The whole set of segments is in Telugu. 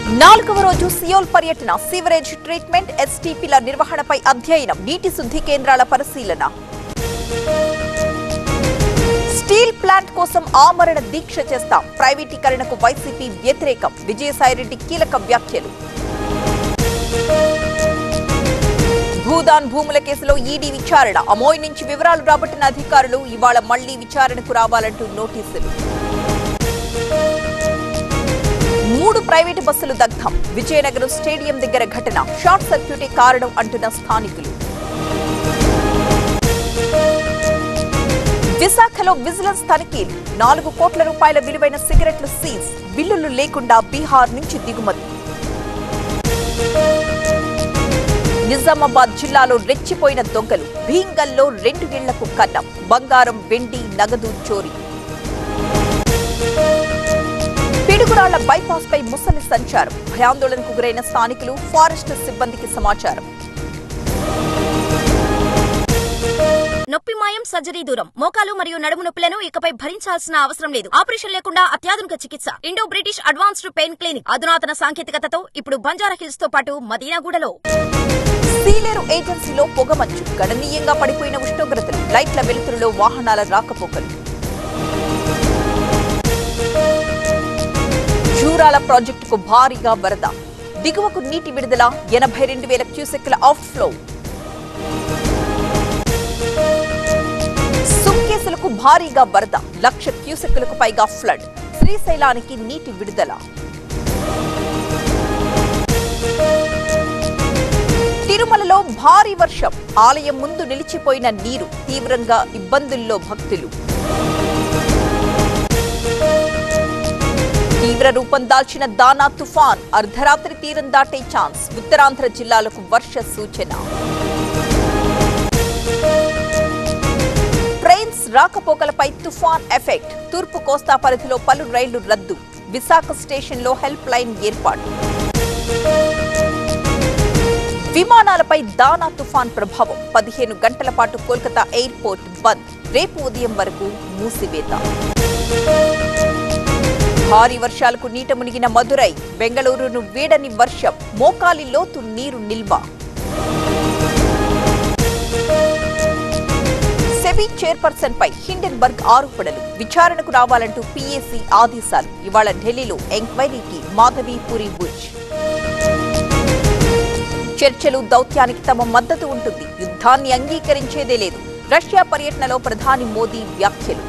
నాలుగవ రోజు సియోల్ పర్యటన సీవరేజ్ ట్రీట్మెంట్ ఎస్టీపీల నిర్వహణపై అధ్యయనం నీటి శుద్ధి కేంద్రాల పరిశీలన స్టీల్ ప్లాంట్ కోసం ఆమరణ దీక్ష చేస్తాం ప్రైవేటీకరణకు వైసీపీ వ్యతిరేకం విజయసాయిరెడ్డి కీలక వ్యాఖ్యలు భూదాన్ భూముల కేసులో ఈడీ విచారణ అమోయ్ నుంచి వివరాలు రాబట్టిన అధికారులు ఇవాళ మళ్లీ విచారణకు రావాలంటూ నోటీసులు మూడు ప్రైవేటు బస్సులు దగ్ధం విజయనగరం స్టేడియం దగ్గర ఘటన షార్ట్ సర్క్యూటే కారణం అంటున్న స్థానికులు విశాఖలో విజిలెన్స్ తనిఖీలు నాలుగు కోట్ల రూపాయల విలువైన సిగరెట్లు సీజ్ బిల్లులు లేకుండా బీహార్ నుంచి దిగుమతి నిజామాబాద్ జిల్లాలో రెచ్చిపోయిన దొంగలు భీంగల్లో రెండు ఇళ్లకు కన్నం బంగారం వెండి నగదు చోరీ పిడుగురాళ్ల బైపాస్ పై ముసలి సంచారం భయాందోళనకు గురైన స్థానికులు ఫారెస్ట్ సిబ్బందికి సమాచారం నొప్పి మాయం సర్జరీ దూరం మోకాలు మరియు నడుము నొప్పులను ఇకపై భరించాల్సిన అవసరం లేదు ఆపరేషన్ లేకుండా అత్యాధునిక చికిత్స Indo British advanced pain clinic అధునాతన సాంకేతికతతో ఇప్పుడు బంజారా హిల్స్ తో పాటు మదీనాగూడలో సీలేరు ఏజెన్సీలో పొగమంచు గణనీయంగా పడిపోయిన ఉష్ణోగ్రతలు లైట్ల వెలుతురులో వాహనాల రాకపోకలు జూరాల ప్రాజెక్టుకు భారీగా వరద దిగువకు నీటి విడుదల ఎనభై రెండు వేల క్యూసెక్ల అవుట్ ఫ్లో సుంకేసులకు భారీగా వరద లక్ష క్యూసెక్కులకు పైగా ఫ్లడ్ శ్రీశైలానికి నీటి విడుదల తిరుమలలో భారీ వర్షం ఆలయం ముందు నిలిచిపోయిన నీరు తీవ్రంగా ఇబ్బందుల్లో భక్తులు తీవ్ర రూపం దాల్చిన దానా తుఫాన్ అర్ధరాత్రి తీరం దాటే ఛాన్స్ ఉత్తరాంధ్ర జిల్లాలకు వర్ష సూచన ట్రైన్స్ రాకపోకలపై తుఫాన్ ఎఫెక్ట్ తూర్పు కోస్తా పరిధిలో పలు రైళ్లు రద్దు విశాఖ స్టేషన్లో హెల్ప్ లైన్ ఏర్పాటు విమానాలపై దానా తుఫాన్ ప్రభావం పదిహేను గంటల పాటు కోల్కతా ఎయిర్పోర్ట్ బంద్ రేపు ఉదయం వరకు మూసివేత భారీ వర్షాలకు నీట మునిగిన మదురై బెంగళూరును వీడని వర్షం మోకాలి లోతు నీరు నిల్వ సెబీ చైర్పర్సన్ పై హిండెన్బర్గ్ ఆరోపణలు విచారణకు రావాలంటూ పీఏసీ ఆదేశాలు ఇవాళ ఢిల్లీలో ఎంక్వైరీకి మాధవి పూరి బుజ్ చర్చలు దౌత్యానికి తమ మద్దతు ఉంటుంది యుద్ధాన్ని అంగీకరించేదే లేదు రష్యా పర్యటనలో ప్రధాని మోదీ వ్యాఖ్యలు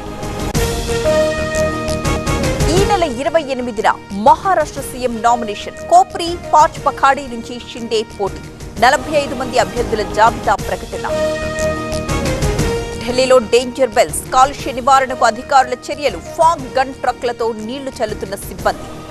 ఈ నెల ఇరవై ఎనిమిదిన Maharashtra CM nomination Kopri Pachpakhadi నుంచి షిండే పోటీ నలభై ఐదు మంది అభ్యర్థుల జాబితా ప్రకటన ఢిల్లీలో డేంజర్ బెల్స్ కాలుష్య నివారణకు అధికారుల చర్యలు ఫాగ్ గన్ ట్రక్లతో నీళ్లు చల్లుతున్న సిబ్బంది